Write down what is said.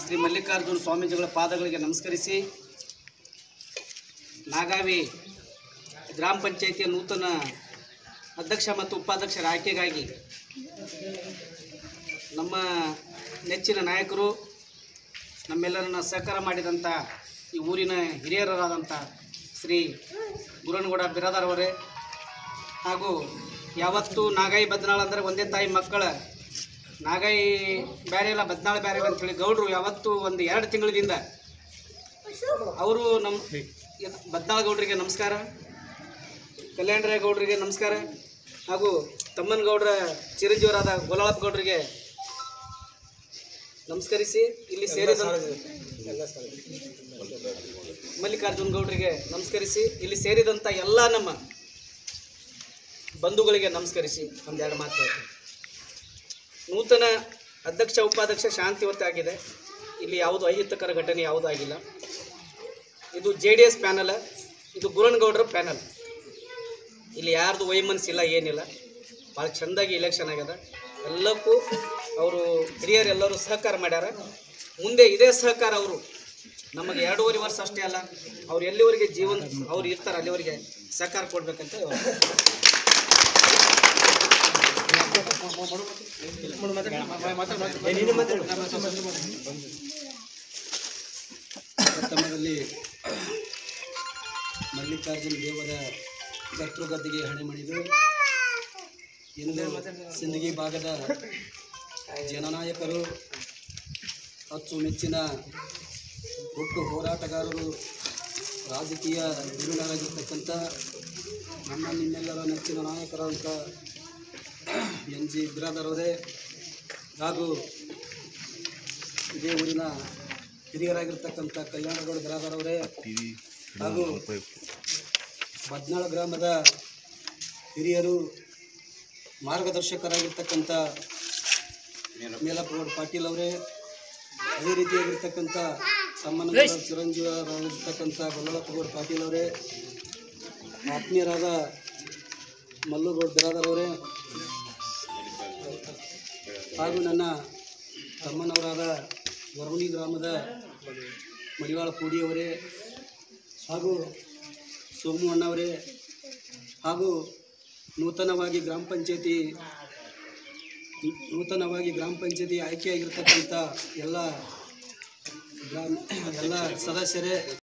ಶ್ರೀ ಮಲ್ಲಿಕಾರ್ಜುನ ಸ್ವಾಮೀಜಿಗಳ ಪಾದಗಳಿಗೆ ನಮಸ್ಕರಿಸಿ ನಾಗಾವಿ ಗ್ರಾಮ ಪಂಚಾಯಿತಿಯ ನೂತನ ಅಧ್ಯಕ್ಷ ಮತ್ತು ಉಪಾಧ್ಯಕ್ಷರ ಆಯ್ಕೆಗಾಗಿ ನಮ್ಮ ನೆಚ್ಚಿನ ನಾಯಕರು ನಮ್ಮೆಲ್ಲರನ್ನ ಸಹಕಾರ ಮಾಡಿದಂಥ ಈ ಊರಿನ ಹಿರಿಯರಾದಂಥ ಶ್ರೀ ಗುರನಗೌಡ ಬಿರಾದಾರ್ ಅವರೇ ಹಾಗೂ ಯಾವತ್ತು ನಾಗಾಯಿ ಬದ್ನಾಳ್ ಅಂದರೆ ಒಂದೇ ತಾಯಿ ಮಕ್ಕಳ ನಾಗಾಯಿ ಬೇರೆ ಇಲ್ಲ ಬದ್ನಾಳ್ ಬೇರೆ ಇಲ್ಲ ಅಂತೇಳಿ ಗೌಡ್ರು ಯಾವತ್ತು ಒಂದು ಎರಡು ತಿಂಗಳಿಂದ ಅವರು ನಮ್ಮ ಬದ್ನಾಳ್ ಗೌಡ್ರಿಗೆ ನಮಸ್ಕಾರ ಕಲ್ಯಾಣರಾಯ ಗೌಡ್ರಿಗೆ ನಮಸ್ಕಾರ ಹಾಗೂ ತಮ್ಮನ ಗೌಡ್ರ ಚಿರಂಜೀವರಾದ ಗೋಲಾಳಪ್ಪ ಗೌಡ್ರಿಗೆ ನಮಸ್ಕರಿಸಿ ಇಲ್ಲಿ ಸೇರಿದ ಮಲ್ಲಿಕಾರ್ಜುನ್ ಗೌಡ್ರಿಗೆ ನಮಸ್ಕರಿಸಿ ಇಲ್ಲಿ ಸೇರಿದಂಥ ಎಲ್ಲ ನಮ್ಮ ಬಂಧುಗಳಿಗೆ ನಮಸ್ಕರಿಸಿ ಒಂದೆರಡು ಮಾತು ಹೇಳ್ತೀನಿ. ನೂತನ ಅಧ್ಯಕ್ಷ ಉಪಾಧ್ಯಕ್ಷ ಶಾಂತಿವತ್ತ ಆಗಿದೆ ಇಲ್ಲಿ ಯಾವುದು ಅಹಿತಕರ ಘಟನೆ ಯಾವುದೂ ಆಗಿಲ್ಲ ಇದು ಜೆ ಡಿ ಎಸ್ ಪ್ಯಾನಲ್ ಇದು ಗುರನ್ಗೌಡ್ರ ಪ್ಯಾನಲ್ ಇಲ್ಲಿ ಯಾರ್ದು ವೈಮನಸ್ಸಿಲ್ಲ ಏನಿಲ್ಲ ಭಾಳ ಚೆಂದಾಗಿ ಇಲೆಕ್ಷನ್ ಆಗ್ಯದ ಎಲ್ಲಕ್ಕೂ ಅವರು ಹಿರಿಯರು ಎಲ್ಲರೂ ಸಹಕಾರ ಮಾಡ್ಯಾರ ಮುಂದೆ ಇದೇ ಸಹಕಾರ ಅವರು ನಮಗೆ ಎರಡೂವರೆ ವರ್ಷ ಅಷ್ಟೇ ಅಲ್ಲ ಅವ್ರು ಎಲ್ಲಿವರೆಗೆ ಜೀವನ ಅವ್ರು ಇರ್ತಾರೆ ಅಲ್ಲಿವರೆಗೆ ಸಹಕಾರ ಕೊಡ್ಬೇಕಂತ ಹೇಳಿ ಪ್ರಥಮದಲ್ಲಿ ಮಲ್ಲಿಕಾರ್ಜುನ ದೇವರ ಗದ್ದಿಗೆ ಹಣೆ ಮಾಡಿದು ಇಂದು ಸಿಂದಗಿ ಭಾಗದ ಜನನಾಯಕರು ಅಚ್ಚುಮೆಚ್ಚಿನ ಹುಟ್ಟು ಹೋರಾಟಗಾರರು ರಾಜಕೀಯ ಧುರೀಣರಾಗಿರ್ತಕ್ಕಂಥ ನಮ್ಮ ನಿಮ್ಮೆಲ್ಲರ ನೆಚ್ಚಿನ ನಾಯಕರಾದಂಥ ಎನ್ ಜಿ ಬಿರಾದರ್ ಅವರೇ ಹಾಗೂ ಇದೇ ಊರಿನ ಹಿರಿಯರಾಗಿರ್ತಕ್ಕಂಥ ಕಲ್ಯಾಣಗೌಡ ಬಿರಾದರ್ ಅವರೇ ಹಾಗೂ ಬದ್ನಾಳ ಗ್ರಾಮದ ಹಿರಿಯರು ಮಾರ್ಗದರ್ಶಕರಾಗಿರ್ತಕ್ಕಂಥ ಮೇಲಪ್ಪಗೌಡ ಪಾಟೀಲ್ ಅವರೇ ಅದೇ ರೀತಿಯಾಗಿರ್ತಕ್ಕಂಥ ತಮ್ಮನ ಚಿರಂಜೀವರಾಗಿರ್ತಕ್ಕಂಥ ಗೊಲ್ಲಪ್ಪಗೌಡ ಪಾಟೀಲ್ ಅವರೇ ಆತ್ಮೀಯರಾದ ಮಲ್ಲುಗೌಡ ಬಿರಾದರ್ ಅವರೇ ಹಾಗೂ ನನ್ನ ತಮ್ಮನವರಾದ ವರುಣಿ ಗ್ರಾಮದ ಮಡಿವಾಳ ಪೂಡಿಯವರೇ ಹಾಗೂ ಸೋಮು ಅಣ್ಣವರೇ ಹಾಗೂ ನೂತನವಾಗಿ ಗ್ರಾಮ ಪಂಚಾಯತಿ ನೂತನವಾಗಿ ಗ್ರಾಮ ಪಂಚಾಯತಿ ಆಯ್ಕೆಯಾಗಿರ್ತಕ್ಕಂಥ ಎಲ್ಲ ಗ್ರಾಮ ಎಲ್ಲ ಸದಸ್ಯರೇ